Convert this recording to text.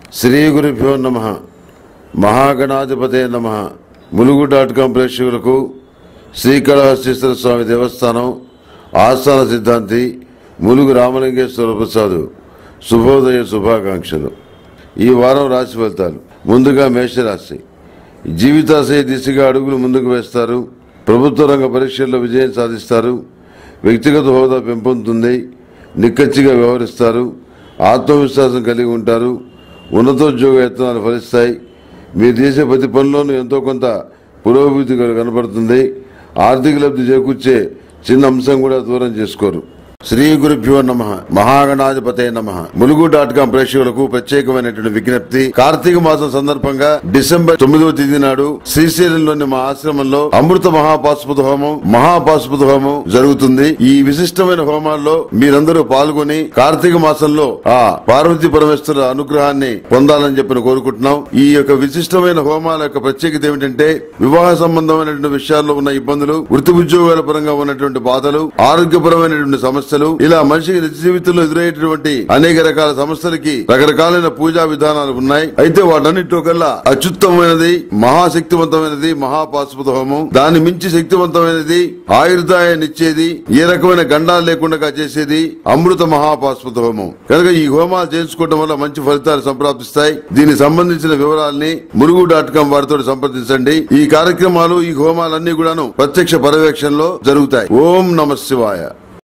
శ్రీ గురుభ్యో నమ మహాగణాధిపతే నమ ములుగు డాట్ కాం ప్రేక్షకులకు శ్రీకాళహస్తీశ్వర స్వామి దేవస్థానం ఆస్థాన సిద్ధాంతి ములుగు రామలింగేశ్వర ప్రసాద్ శుభోదయ శుభాకాంక్షలు ఈ వారం రాశి ఫలితాలు ముందుగా మేషరాశి జీవితాశయ దిశగా అడుగులు ముందుకు వేస్తారు ప్రభుత్వ రంగ పరీక్షల్లో విజయం సాధిస్తారు వ్యక్తిగత హోదా పెంపొందుతుంది నిక్కచ్చిగా వ్యవహరిస్తారు ఆత్మవిశ్వాసం కలిగి ఉంటారు ఉన్నతోద్యోగ యత్నాలు ఫలిస్తాయి మీరు చేసే ప్రతి పనిలోనూ ఎంతో కొంత పురోభివృద్ధి కనబడుతుంది ఆర్థిక లబ్ధి చేకూర్చే చిన్న అంశం కూడా దూరం చేసుకోరు శ్రీ గురుభ్యో నమ మహాగణాధిపతే నమ ములుగు డాట్ కాం ప్రేక్షకులకు ప్రత్యేకమైనటువంటి విజ్ఞప్తి కార్తీక మాసం సందర్భంగా డిసెంబర్ తొమ్మిదవ తేదీ నాడు శ్రీశైలంలోని మా ఆశ్రమంలో అమృత మహాపాశుపత హోమం మహాపాశుపత హోమం జరుగుతుంది ఈ విశిష్టమైన హోమాల్లో మీరందరూ పాల్గొని కార్తీక మాసంలో ఆ పార్వతీ పరమేశ్వర అనుగ్రహాన్ని పొందాలని చెప్పి కోరుకుంటున్నాం ఈ యొక్క విశిష్టమైన హోమాల యొక్క ప్రత్యేకత ఏమిటంటే వివాహ సంబంధమైనటువంటి విషయాల్లో ఉన్న ఇబ్బందులు వృత్తి ఉద్యోగాల పరంగా ఉన్నటువంటి బాధలు ఆరోగ్యపరమైనటువంటి సమస్యలు ఇలా మనిషికి నిత్య జీవితంలో ఎదురయ్యేటువంటి అనేక రకాల సమస్యలకి రకరకాలైన పూజా విధానాలు ఉన్నాయి అయితే వాటన్నిటిలో కల్లా అత్యుత్తమైనది మహాశక్తివంతమైనది మహాపాశుపత హోమం దాని మించి శక్తివంతమైనది ఆయుర్దాయాన్ని ఇచ్చేది ఏ రకమైన గండాలు లేకుండా చేసేది అమృత మహాపాశుపత హోమం కనుక ఈ హోమాలు చేసుకోవడం వల్ల మంచి ఫలితాలు సంప్రాప్తిస్తాయి దీనికి సంబంధించిన వివరాల్ని మురుగు డాట్ కాం వారితో సంప్రదించండి ఈ కార్యక్రమాలు ఈ హోమాలన్నీ కూడాను ప్రత్యక్ష పర్యవేక్షణలో జరుగుతాయి ఓం నమ శివాయ